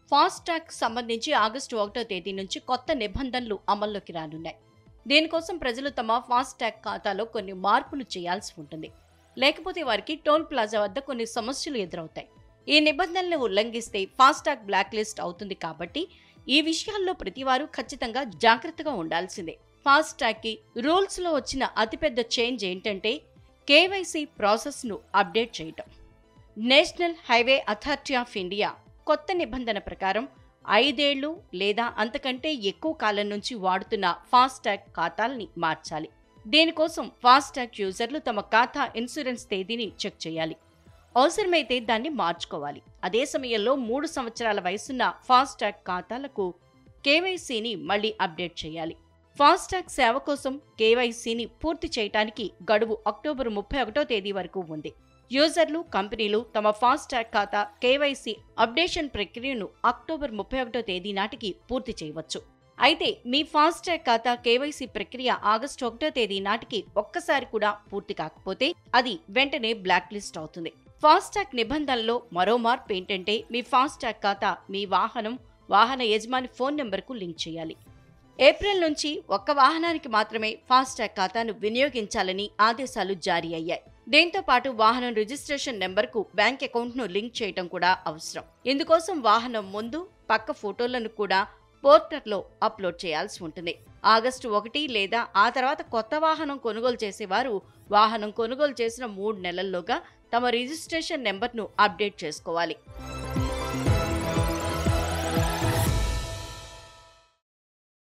FASTag సంబంధించి August ఒకటో తేదీ నుంచి కొత్త నిబంధనలు అమల్లోకి రానున్నాయి దీనికోసం ప్రజలు తమ ఫాస్టాగ్ ఖాతాలో కొన్ని మార్పులు చేయాల్సి ఉంటుంది లేకపోతే వారికి టోల్ ప్లాజా వద్ద కొన్ని సమస్యలు ఎదురవుతాయి ఈ నిబంధనలను ఉల్లంఘిస్తే ఫాస్టాగ్ బ్లాక్ లిస్ట్ అవుతుంది కాబట్టి ఈ విషయాల్లో ప్రతివారు ఖచ్చితంగా జాగ్రత్తగా ఉండాల్సిందే ఫాస్టాగ్కి రూల్స్లో వచ్చిన అతిపెద్ద చేంజ్ ఏంటంటే కేవైసీ ప్రాసెస్ను అప్డేట్ చేయటం National Highway Authority of India కొత్త నిబంధన ప్రకారం ఐదేళ్లు లేదా అంతకంటే ఎక్కువ కాలం నుంచి వాడుతున్న ఫాస్టాగ్ ఖాతాల్ని మార్చాలి దీనికోసం ఫాస్టాగ్ యూజర్లు తమ ఖాతా ఇన్సూరెన్స్ తేదీని చెక్ చేయాలి అవసరమైతే దాన్ని మార్చుకోవాలి అదే సమయంలో మూడు సంవత్సరాల వయసున్న ఫాస్టాగ్ ఖాతాలకు కేవైసీని మళ్ళీ అప్డేట్ చేయాలి ఫాస్టాగ్ సేవ కోసం కేవైసీని పూర్తి చేయడానికి గడువు అక్టోబర్ ముప్పై ఒకటో తేదీ వరకు ఉంది యూజర్లు కంపెనీలు తమ ఫాస్టాగ్ ఖాతా కేవైసీ అప్డేషన్ ప్రక్రియను అక్టోబర్ ముప్పై ఒకటో తేదీ నాటికి పూర్తి చేయవచ్చు అయితే మీ ఫాస్టాగ్ ఖాతా కేవైసీ ప్రక్రియ ఆగస్టు ఒకటో తేదీ నాటికి ఒక్కసారి కూడా పూర్తి కాకపోతే అది వెంటనే బ్లాక్ లిస్ట్ అవుతుంది ఫాస్టాగ్ నిబంధనలో మరో మార్పు ఏంటంటే మీ ఫాస్టాగ్ ఖాతా మీ వాహనం వాహన యజమాని ఫోన్ నెంబర్కు లింక్ చేయాలి ఏప్రిల్ నుంచి ఒక్క వాహనానికి మాత్రమే ఫాస్టాగ్ ఖాతాను వినియోగించాలని ఆదేశాలు జారీ అయ్యాయి దీంతో పాటు వాహనం రిజిస్ట్రేషన్ నెంబర్కు బ్యాంక్ అకౌంట్ను లింక్ చేయడం కూడా అవసరం ఇందుకోసం వాహనం ముందు పక్క ఫోటోలను కూడా పోర్టర్లో అప్లోడ్ చేయాల్సి ఉంటుంది ఆగస్టు ఒకటి లేదా ఆ తర్వాత కొత్త వాహనం కొనుగోలు చేసేవారు వాహనం కొనుగోలు చేసిన మూడు నెలల్లోగా తమ రిజిస్ట్రేషన్ నెంబర్ను అప్డేట్ చేసుకోవాలి